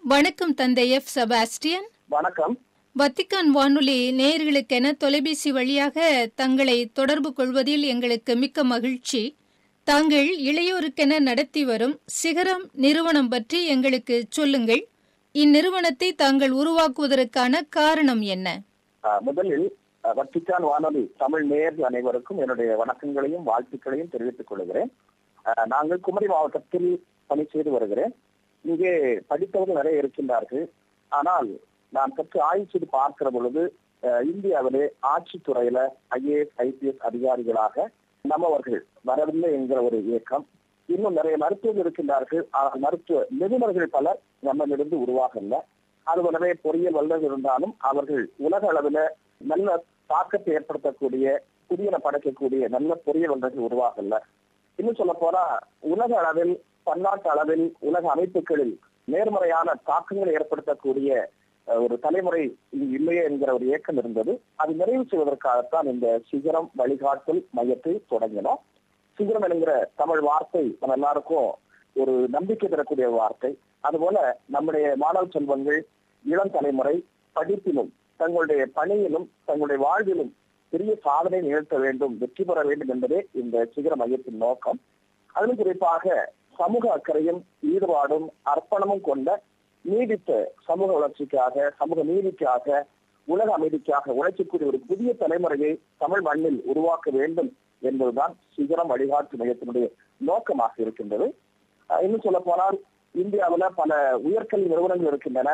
வணக்கம் தந்தை எஃப் செபாஸ்டியன் வணக்கம் வத்திக்கான் வானொலி நேயர்களுக்கென தொலைபேசி வழியாக தங்களை தொடர்பு கொள்வதில் எங்களுக்கு மிக்க மகிழ்ச்சி தாங்கள் இளையோருக்கென நடத்தி வரும் சிகரம் நிறுவனம் பற்றி எங்களுக்கு சொல்லுங்கள் இந்நிறுவனத்தை தாங்கள் உருவாக்குவதற்கான காரணம் என்ன அஹ், முதலில் அஹ், வத்திக்கான் வானொலி தமிழ் நேயர்கள் அனைவருக்கும் என்னுடைய வணக்கங்களையும் வாழ்த்துக்களையும் தெரிவித்துக் கொள்கிறேன் அஹ், நாங்கள் குமரி மாவட்டத்தில் பணி செய்து வருகிறேன் இங்கே படித்தவர்கள் நிறைய இருக்கின்றார்கள் ஆனால் நான் சற்று ஆய்வு செய்து பார்க்கிற பொழுது அஹ், இந்தியாவிலே ஆட்சித்துறையில ஐஏஎஸ் ஐபிஎஸ் அதிகாரிகளாக நம்மவர்கள் வரவில்லை என்கிற ஒரு இயக்கம் இன்னும் நிறைய மருத்துவர்கள் இருக்கின்றார்கள் ஆனால் மருத்துவ நிபுணர்கள் பலர் நம்மிலிருந்து உருவாகல அதுபோலவே பொறியியல் வல்லுநர்கள் இருந்தாலும் அவர்கள் உலக அளவில் நல்ல தாக்கத்தை ஏற்படுத்தக்கூடிய புதியன படைக்கக்கூடிய நல்ல பொறியியல் வல்லுநர்கள் உருவாகல இன்னும் சொல்ல போனா உலக அளவில் பன்னாட்டு அளவில் உலக அமைப்புகளில் நேர்மறையான தாக்கங்களை ஏற்படுத்தக்கூடிய அஹ், ஒரு தலைமுறை இங்கு இல்லையே என்கிற ஒரு இயக்கம் இருந்தது அது நிறைவு செய்வதற்காகத்தான் இந்த சிகரம் வழிகாட்டல் மையத்தை தொடங்கினோம் சிகரம் என்கிற தமிழ் வார்த்தை நம்ம எல்லாருக்கும் ஒரு நம்பிக்கை தரக்கூடிய வார்த்தை அதுபோல நம்முடைய மாணவ செல்வங்கள் இளம் தலைமுறை படிப்பிலும் தங்களுடைய பணியிலும் தங்களுடைய வாழ்விலும் பெரிய சாதனை நிகழ்த்த வேண்டும் வெற்றி பெற வேண்டும் என்பதே இந்த சிகர மையத்தின் நோக்கம் அதிலும் குறிப்பாக சமூக அக்கறையும் ஈடுபாடும் அர்ப்பணமும் கொண்ட நீடித்த சமூக வளர்ச்சிக்காக சமூக நீதிக்காக உலக அமைதிக்காக உழைக்கக்கூடிய ஒரு புதிய தலைமுறையை தமிழ் மண்ணில் உருவாக்க வேண்டும் என்பதுதான் சிகரம் வழிகாட்டு மையத்தினுடைய நோக்கமாக இருக்கின்றது அஹ் இன்னும் சொல்ல போனால் இந்தியாவுல பல உயர்கல்வி நிறுவனங்கள் இருக்கின்றன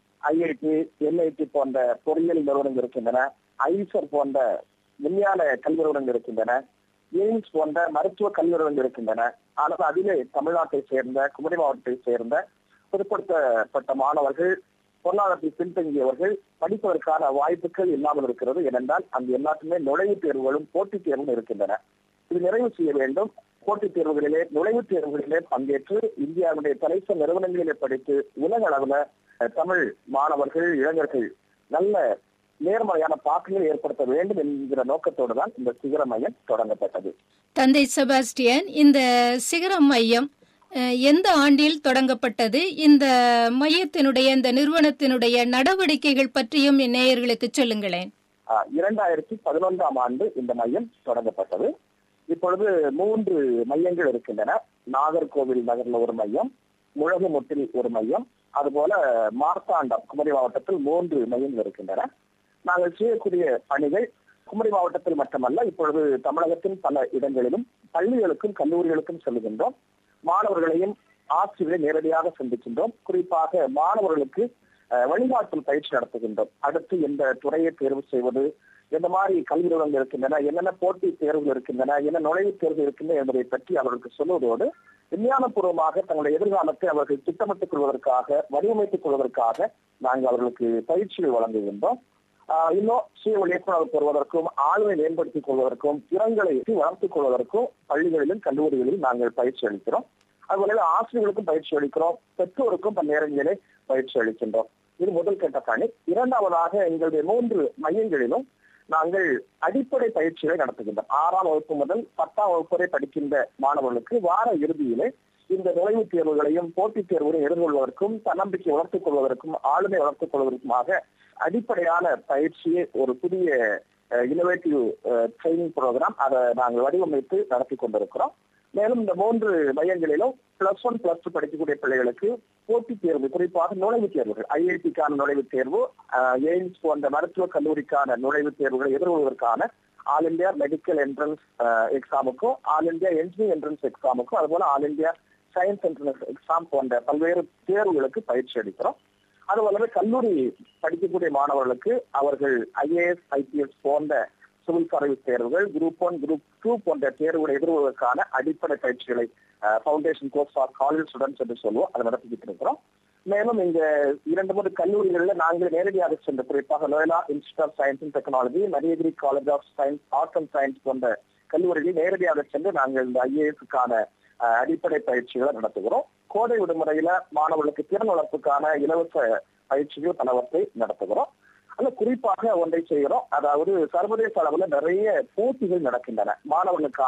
ஐஐடி என்ஐடி போன்ற பொறியியல் நிறுவனங்கள் இருக்கின்றன ஐசர் போன்ற விஞ்ஞான கல்வி நிறுவனங்கள் இருக்கின்றன எய்ம்ஸ் போன்ற மருத்துவ கல்வி நிறுவனங்கள் இருக்கின்றன ஆனால் அதிலே தமிழ்நாட்டை சேர்ந்த குமரி மாவட்டத்தை சேர்ந்த பிற்படுத்தப்பட்ட மாணவர்கள் பொருளாதாரத்தில் பின்தங்கியவர்கள் படிப்பதற்கான வாய்ப்புகள் இல்லாமல் இருக்கிறது ஏனென்றால் அங்கு எல்லாத்துமே நுழைவுத் தேர்வுகளும் போட்டித் தேர்வும் இருக்கின்றன இது நிறைவு செய்ய வேண்டும் போட்டித் தேர்வுகளிலே நுழைவுத் தேர்வுகளிலே பங்கேற்று இந்தியாவுடைய தலைச நிறுவனங்களிலே படித்து உலக அளவுல அஹ், தமிழ் மாணவர்கள் இளைஞர்கள் நல்ல நேர்மறையான தாக்கங்களை ஏற்படுத்த வேண்டும் என்கிற நோக்கத்தோடு தான் இந்த சிகர மையம் தொடங்கப்பட்டது தந்தை செபாஸ்டியன் இந்த சிகரம் மையம் அஹ், எந்த ஆண்டில் தொடங்கப்பட்டது இந்த மையத்தினுடைய இந்த நிறுவனத்தினுடைய நடவடிக்கைகள் பற்றியும் என் நேயர்களுக்கு சொல்லுங்களேன் ஆஹ், இரண்டாயிரத்தி பதினொன்றாம் ஆண்டு இந்த மையம் தொடங்கப்பட்டது இப்பொழுது மூன்று மையங்கள் இருக்கின்றன நாகர்கோவில் நகர்ல ஒரு மையம் முழகுமுட்டில் ஒரு மையம் அதுபோல மார்த்தாண்டம் குமரி மாவட்டத்தில் மூன்று மையங்கள் இருக்கின்றன நாங்கள் செய்யக்கூடிய பணிகள் குமரி மாவட்டத்தில் மட்டுமல்ல இப்பொழுது தமிழகத்தின் பல இடங்களிலும் பள்ளிகளுக்கும் கல்லூரிகளுக்கும் செல்லுகின்றோம் மாணவர்களையும் ஆசிரியரை நேரடியாக சந்திக்கின்றோம் குறிப்பாக மாணவர்களுக்கு அஹ், வழிகாட்டும் பயிற்சி நடத்துகின்றோம் அடுத்து எந்த துறையை தேர்வு செய்வது எந்த மாதிரி கல்வி நிறுவனங்கள் இருக்கின்றன என்னென்ன போட்டி தேர்வுகள் இருக்கின்றன என்ன நுழைவுத் தேர்வு இருக்கின்றன என்பதை பற்றி அவர்களுக்கு சொல்லுவதோடு விஞ்ஞானபூர்வமாக தங்களுடைய எதிர்காலத்தை அவர்கள் திட்டமிட்டுக் கொள்வதற்காக வடிவமைத்துக் கொள்வதற்காக நாங்கள் அவர்களுக்கு பயிற்சிகள் வழங்குகின்றோம் ஆஹ் இன்னும் சுய விழிப்புணர்வு பெறுவதற்கும் ஆளுமை மேம்படுத்திக் கொள்வதற்கும் திறன்களை வளர்த்துக் கொள்வதற்கும் பள்ளிகளிலும் கல்லூரிகளிலும் நாங்கள் பயிற்சி அளிக்கிறோம் அதுபோல ஆசிரியர்களுக்கும் பயிற்சி அளிக்கிறோம் பெற்றோருக்கும் பல நேரங்களிலே பயிற்சி அளிக்கின்றோம் இது முதல் கட்ட பணி இரண்டாவதாக எங்களுடைய மூன்று மையங்களிலும் நாங்கள் அடிப்படை பயிற்சிகளை நடத்துகின்றோம் ஆறாம் வகுப்பு முதல் பத்தாம் வகுப்பு வரை படிக்கின்ற மாணவர்களுக்கு வார இறுதியிலே இந்த நுழைவுத் தேர்வுகளையும் போட்டித் தேர்வுகளையும் எதிர்கொள்வதற்கும் தன்னம்பிக்கை வளர்த்துக் கொள்வதற்கும் ஆளுமை வளர்த்துக் கொள்வதற்குமாக அடிப்படையான பயிற்சியை ஒரு புதிய இனோவேட்டிவ் ட்ரைனிங் ப்ரோக்ராம் அதை நாங்கள் வடிவமைத்து நடத்தி கொண்டிருக்கிறோம் மேலும் இந்த மூன்று மையங்களிலும் பிளஸ் ஒன் பிளஸ் டூ படிக்கக்கூடிய பிள்ளைகளுக்கு போட்டித் தேர்வு குறிப்பாக நுழைவுத் தேர்வுகள் ஐஐடிக்கான நுழைவுத் தேர்வு அஹ், எய்ம்ஸ் போன்ற மருத்துவக் கல்லூரிக்கான நுழைவுத் தேர்வுகளை எதிர்கொள்வதற்கான ஆல் இந்தியா மெடிக்கல் என்ட்ரன்ஸ் எக்ஸாமுக்கும் ஆல் இந்தியா என்ஜினியரிங் என்ட்ரன்ஸ் எக்ஸாமுக்கும் அதுபோல all India science entrance exam போன்ற பல்வேறு தேர்வுகளுக்கு பயிற்சி அளிக்கிறோம் அதுபோலவே கல்லூரி படிக்கக்கூடிய மாணவர்களுக்கு அவர்கள் ஐஏஎஸ் ஐபிஎஸ் போன்ற சிவில் சர்வீஸ் தேர்வுகள் குரூப் ஒன் குரூப் டூ போன்ற தேர்வுகளை எதிர்கொள்வதற்கான அடிப்படை பயிற்சிகளை foundation course for college students என்று சொல்லுவோம் அதை நடத்திக்கிட்டு இருக்கிறோம் மேலும் இந்த இரண்டு மூன்று கல்லூரிகளில் நாங்கள் நேரடியாக சென்று குறிப்பாக Loyola institute of science and technology Mariagiri college of science arts and science போன்ற கல்லூரிகளில் நேரடியாக சென்று நாங்கள் இந்த ஐஏஎஸ்க்கான அடிப்படை பயிற்சிகளை நடத்துகிறோம் கோடை விடுமுறையில மாணவர்களுக்கு திறன் வளர்ப்புக்கான இலவச பயிற்சிகள் பலவற்றை நடத்துகிறோம் அல்ல குறிப்பாக ஒன்றை செய்கிறோம் அதாவது சர்வதேச அளவுல நிறைய போட்டிகள் நடக்கின்றன மாணவர்களுக்கான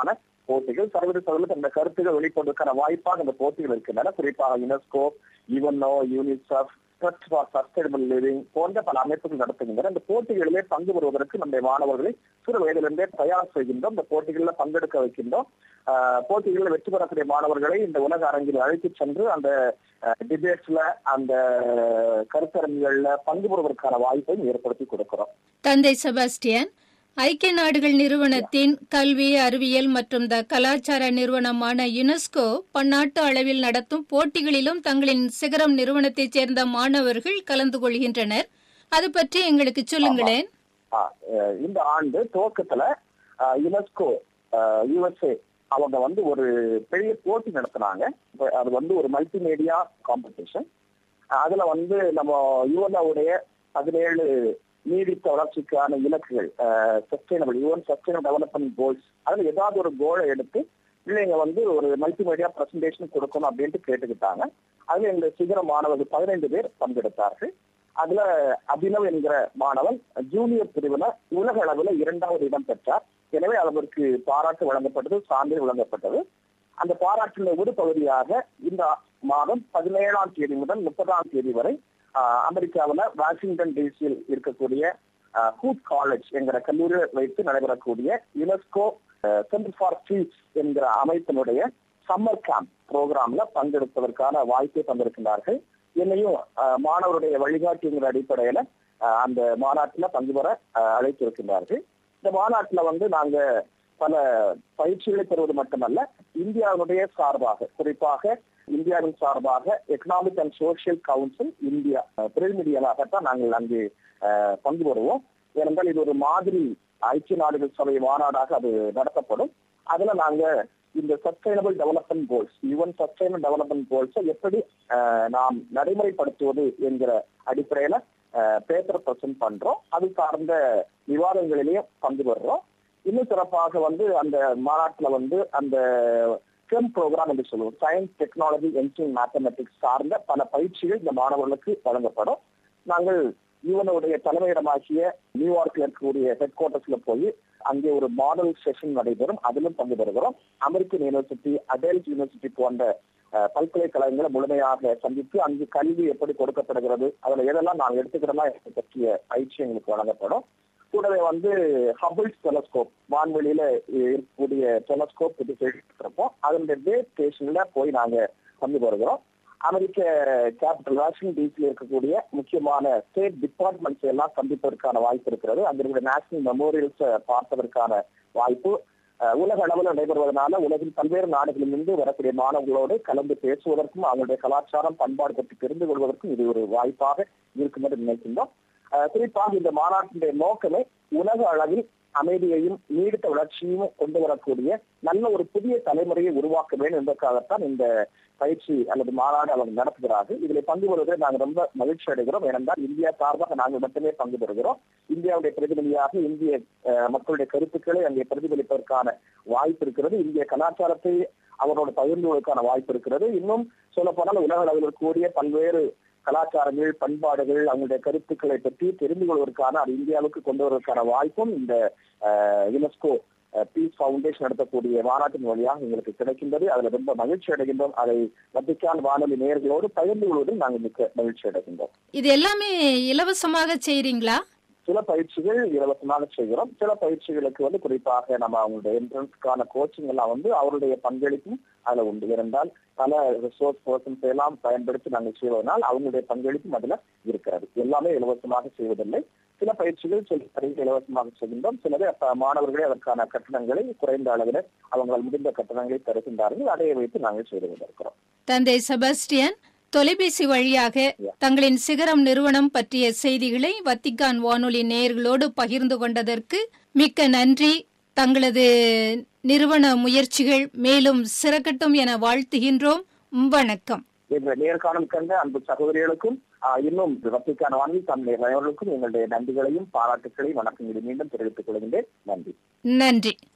போட்டிகள் சர்வதேச அளவில் இந்த கருத்துக்கள் வெளிப்படுவதற்கான வாய்ப்பாக இந்த போட்டிகள் இருக்கின்றன குறிப்பாக UNESCO UNO UNICEF trust for sustainable living போன்ற பல அமைப்புகள் நடத்துகின்றன இந்த போட்டிகளிலே பங்கு பெறுவதற்கு நம்முடைய மாணவர்களை சிறு வயதிலிருந்தே தயார் செய்கின்றோம் இந்த போட்டிகளில் பங்கெடுக்க வைக்கின்றோம் போட்டிகளில் வெற்றி பெறக்கூடிய மாணவர்களை இந்த உலக அரங்கில் அழைத்து சென்று அந்த டிபேட்ஸ்ல அந்த கருத்தரங்குகள்ல பங்கு பெறுவதற்கான வாய்ப்பையும் ஏற்படுத்தி கொடுக்கிறோம் தந்தை செபாஸ்டியன் ஐக்கிய நாடுகள் நிறுவனத்தின் கல்வி அறிவியல் மற்றும் த கலாச்சார நிறுவனமான யுனெஸ்கோ பன்னாட்டு அளவில் நடத்தும் போட்டிகளிலும் தங்களின் சிகரம் நிறுவனத்தைச் சேர்ந்த மாணவர்கள் கலந்து கொள்கின்றனர் அது பற்றி எங்களுக்கு சொல்லுங்களேன் இந்த ஆண்டு துவக்கத்துல யுனெஸ்கோ யுஎஸ்ஏ அவங்க வந்து ஒரு பெரிய போட்டி நடத்தினாங்க அது வந்து ஒரு மல்டிமீடியா காம்படிஷன் அதுல வந்து நம்ம யுவனாவுடைய பதினேழு நீடித்த வளர்ச்சிக்கான இலக்குகள் sustainable UN sustainable development goals அதுல ஏதாவது ஒரு கோலை எடுத்து பிள்ளைங்க வந்து ஒரு மல்டிமீடியா பிரசன்டேஷன் கொடுக்கணும் அப்படின்ட்டு கேட்டுக்கிட்டாங்க அதுல எங்க சிகர மாணவர்கள் பதினைந்து பேர் பங்கெடுத்தார்கள் அதுல அபினவ் என்கிற மாணவன் ஜூனியர் பிரிவுல உலக அளவுல இரண்டாவது இடம் பெற்றார் எனவே அவருக்கு பாராட்டு வழங்கப்பட்டது சான்றிதழ் வழங்கப்பட்டது அந்த பாராட்டின ஒரு பகுதியாக இந்த மாதம் பதினேழாம் தேதி முதல் முப்பதாம் தேதி வரை அமெரிக்காவில் வாஷிங்டன் டிசியில் இருக்கக்கூடிய ஹூட் காலேஜ் என்கிற கல்லூரியில் வைத்து நடைபெறக்கூடிய யுனெஸ்கோ சென்டர் ஃபார் பீஸ் என்கிற அமைப்பினுடைய சம்மர் கேம்ப் ப்ரோக்ராம்ல பங்கெடுப்பதற்கான வாய்ப்பை தந்திருக்கின்றார்கள் என்னையும் மாணவருடைய வழிகாட்டிங்கிற அடிப்படையில அந்த மாநாட்டுல பங்கு பெற அழைத்திருக்கின்றார்கள் இந்த மாநாட்டுல வந்து நாங்க பல பயிற்சிகளை பெறுவது மட்டுமல்ல இந்தியாவினுடைய சார்பாக குறிப்பாக இந்தியாவின் சார்பாக economic and social council India பிரதிநிதிகளாகத்தான் நாங்கள் அங்கு பங்கு பெறுவோம் ஏனென்றால் இது ஒரு மாதிரி ஐக்கிய நாடுகள் சபை மாநாடாக அது நடத்தப்படும் அதுல நாங்க இந்த sustainable development goals UN sustainable development கோல்ஸை எப்படி நாம் நடைமுறைப்படுத்துவது என்கிற அடிப்படையில பேப்பர் பிரசன்ட் பண்றோம் அது சார்ந்த விவாதங்களிலேயே பங்கு பெறுறோம் இன்னும் சிறப்பாக வந்து அந்த மாநாட்டுல வந்து அந்த ஸ்டெம் ப்ரோக்ராம் என்று சொல்லுவோம் சயின்ஸ் டெக்னாலஜி என்ஜினியரிங் மேத்தமெட்டிக்ஸ் சார்ந்த பல பயிற்சிகள் இந்த மாணவர்களுக்கு வழங்கப்படும் நாங்கள் யுவனுடைய தலைமையிடமாகிய நியூயார்க்ல இருக்கக்கூடிய ஹெட் குவார்டர்ஸ்ல போய் அங்கே ஒரு மாடல் செஷன் நடைபெறும் அதிலும் பங்கு பெறுகிறோம் அமெரிக்கன் யூனிவர்சிட்டி அடல்ட் யூனிவர்சிட்டி போன்ற பல்கலைக்கழகங்களை முழுமையாக சந்தித்து அங்கு கல்வி எப்படி கொடுக்கப்படுகிறது அதுல எதெல்லாம் நாங்கள் எடுத்துக்கிறோம் பற்றிய பயிற்சி எங்களுக்கு வழங்கப்படும் கூடவே வந்து ஹபிள்ஸ் டெலஸ்கோப் வான்வெளியில இருக்கக்கூடிய டெலஸ்கோப் பற்றி கேட்டுருப்போம் அதனுடைய பேஸ் ஸ்டேஷன்ல போய் நாங்க பங்கு பெறுகிறோம் அமெரிக்க கேபிட்டல் வாஷிங்டன் டிசியில் இருக்கக்கூடிய முக்கியமான ஸ்டேட் டிபார்ட்மெண்ட்ஸ் எல்லாம் சந்திப்பதற்கான வாய்ப்பு இருக்கிறது அங்க இருக்கிற நேஷனல் மெமோரியல்ஸ் பார்ப்பதற்கான வாய்ப்பு உலக அளவில் நடைபெறுவதனால உலகின் பல்வேறு நாடுகளிலிருந்து வரக்கூடிய மாணவர்களோடு கலந்து பேசுவதற்கும் அவங்களுடைய கலாச்சாரம் பண்பாடு பற்றி தெரிந்து கொள்வதற்கும் இது ஒரு வாய்ப்பாக இருக்கும் என்று நினைக்கின்றோம் குறிப்பாக இந்த மாநாட்டினுடைய நோக்கமே உலக அளவில் அமைதியையும் நீடித்த வளர்ச்சியும் கொண்டு வரக்கூடிய நல்ல ஒரு புதிய தலைமுறையை உருவாக்க வேண்டும் என்பதற்காகத்தான் இந்த பயிற்சி அல்லது மாநாடு அவங்க நடத்துகிறார்கள் இதில் பங்கு பெறுவதில் நாங்கள் ரொம்ப மகிழ்ச்சி அடைகிறோம் ஏனென்றால் இந்தியா சார்பாக நாங்கள் மட்டுமே பங்கு பெறுகிறோம் இந்தியாவுடைய பிரதிநிதியாக இந்திய மக்களுடைய கருத்துக்களை அங்கே பிரதிபலிப்பதற்கான வாய்ப்பு இருக்கிறது இந்திய கலாச்சாரத்தை அவரோட பகிர்ந்துவதற்கான வாய்ப்பு இருக்கிறது இன்னும் சொல்ல போனால் உலக அளவில் இருக்கக்கூடிய பல்வேறு கலாச்சாரங்கள் பண்பாடுகள் அவங்களுடைய கருத்துக்களை பற்றி தெரிந்து கொள்வதற்கான அது இந்தியாவுக்கு கொண்டு வருவதற்கான வாய்ப்பும் இந்த யுனெஸ்கோ பீஸ் பவுண்டேஷன் நடத்தக்கூடிய மாநாட்டின் வழியாக எங்களுக்கு கிடைக்கின்றது அதுல ரொம்ப மகிழ்ச்சி அடைகின்றோம் அதை வத்திக்கான் வானொலி நேர்களோடு பகிர்ந்து கொள்வதில் நாங்கள் மிக்க மகிழ்ச்சி அடைகின்றோம் இது எல்லாமே இலவசமாக செய்றீங்களா சில பயிற்சிகள் இலவசமாக செய்கிறோம் சில பயிற்சிகளுக்கு வந்து குறிப்பாக நம்ம அவங்களுடைய என்ட்ரன்ஸ்க்கான கோச்சிங் எல்லாம் வந்து அவருடைய பங்களிப்பும் அதுல உண்டு இருந்தால் பல ரிசோர்ஸ் பர்சன்ஸ் எல்லாம் பயன்படுத்தி நாங்கள் செய்வதனால் அவங்களுடைய பங்களிப்பும் அதுல இருக்கிறது எல்லாமே இலவசமாக செய்வதில்லை சில பயிற்சிகள் சில பயிற்சிகள் இலவசமாக செய்கின்றோம் சிலது மாணவர்களே அதற்கான கட்டணங்களை குறைந்த அளவில் அவங்களால் முடிந்த கட்டணங்களை தருகின்றார்கள் அதை வைத்து நாங்கள் செய்து கொண்டிருக்கிறோம் தந்தை செபாஸ்டியன் தொலைபேசி வழியாக தங்களின் சிகரம் நிறுவனம் பற்றிய செய்திகளை வத்திக்கான் வானொலி நேயர்களோடு பகிர்ந்து கொண்டதற்கு மிக்க நன்றி தங்களது நிறுவன முயற்சிகள் மேலும் சிறக்கட்டும் என வாழ்த்துகின்றோம் வணக்கம் இந்த நேர்காணல் கண்ட அன்பு சகோதரிகளுக்கும் இன்னும் வத்திக்கான வாங்கி தன்னுடைய எங்களுடைய நன்றிகளையும் பாராட்டுகளையும் வணக்கங்களை மீண்டும் தெரிவித்துக் கொள்கின்றேன் நன்றி நன்றி